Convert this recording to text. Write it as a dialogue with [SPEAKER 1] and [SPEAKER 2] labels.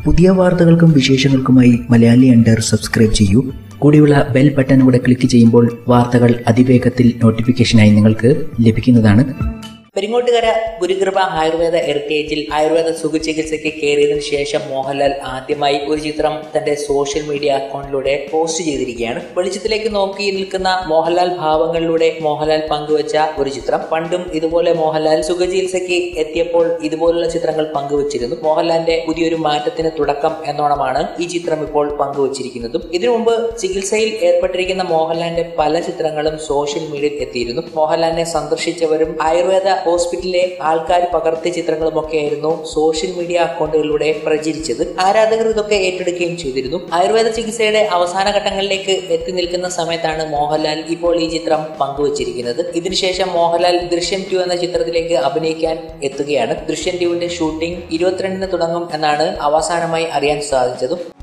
[SPEAKER 1] പുതിയ വാർത്തകൾക്കും വിശേഷങ്ങൾക്കുമായി Malayali under subscribe ചെയ്യൂ കൂടിയുള്ള ബെൽ ബട്ടൺ കൂടെ ക്ലിക്ക് ചെയ്യുമ്പോൾ വാർത്തകൾ അതിവേഗത്തിൽ നോട്ടിഫിക്കേഷനായി നിങ്ങൾക്ക് ലഭിക്കുന്നതാണ്
[SPEAKER 2] പെരിങ്ങോട്ടുകര ഗുരുകൃപ ആയുർവേദ ഹെറിറ്റേജിൽ ആയുർവേദ സുഖചികിത്സയ്ക്ക് കയറിയതിനു ശേഷം മോഹൻലാൽ ആദ്യമായി ഒരു ചിത്രം തന്റെ സോഷ്യൽ മീഡിയ അക്കൗണ്ടിലൂടെ പോസ്റ്റ് ചെയ്തിരിക്കുകയാണ് വെളിച്ചത്തിലേക്ക് നോക്കി നിൽക്കുന്ന മോഹൻലാൽ ഭാവങ്ങളിലൂടെ മോഹൻലാൽ പങ്കുവച്ച ഒരു ചിത്രം പണ്ടും ഇതുപോലെ മോഹൻലാൽ സുഖചികിത്സയ്ക്ക് എത്തിയപ്പോൾ ഇതുപോലുള്ള ചിത്രങ്ങൾ പങ്കുവച്ചിരുന്നു മോഹൻലാലിന്റെ പുതിയൊരു മാറ്റത്തിന് തുടക്കം എന്നോണമാണ് ഈ ചിത്രം ഇപ്പോൾ പങ്കുവച്ചിരിക്കുന്നതും ഇതിനു മുമ്പ് ചികിത്സയിൽ ഏർപ്പെട്ടിരിക്കുന്ന മോഹൻലാലിന്റെ പല ചിത്രങ്ങളും സോഷ്യൽ മീഡിയയിൽ എത്തിയിരുന്നു മോഹൻലാലിനെ സന്ദർശിച്ചവരും ആയുർവേദ ഹോസ്പിറ്റലിലെ ആൾക്കാർ പകർത്തിയ ചിത്രങ്ങളുമൊക്കെയായിരുന്നു സോഷ്യൽ മീഡിയ അക്കൗണ്ടുകളിലൂടെ പ്രചരിച്ചത് ആരാധകർ ഇതൊക്കെ ഏറ്റെടുക്കുകയും ചെയ്തിരുന്നു ആയുർവേദ ചികിത്സയുടെ അവസാന ഘട്ടങ്ങളിലേക്ക് എത്തി നിൽക്കുന്ന സമയത്താണ് മോഹൻലാൽ ഇപ്പോൾ ഈ ചിത്രം പങ്കുവച്ചിരിക്കുന്നത് ഇതിനുശേഷം മോഹൻലാൽ ദൃശ്യം ടു എന്ന ചിത്രത്തിലേക്ക് അഭിനയിക്കാൻ എത്തുകയാണ് ദൃശ്യം ടുവിന്റെ ഷൂട്ടിംഗ് ഇരുപത്തിരണ്ടിന് തുടങ്ങും എന്നാണ് അവസാനമായി അറിയാൻ സാധിച്ചതും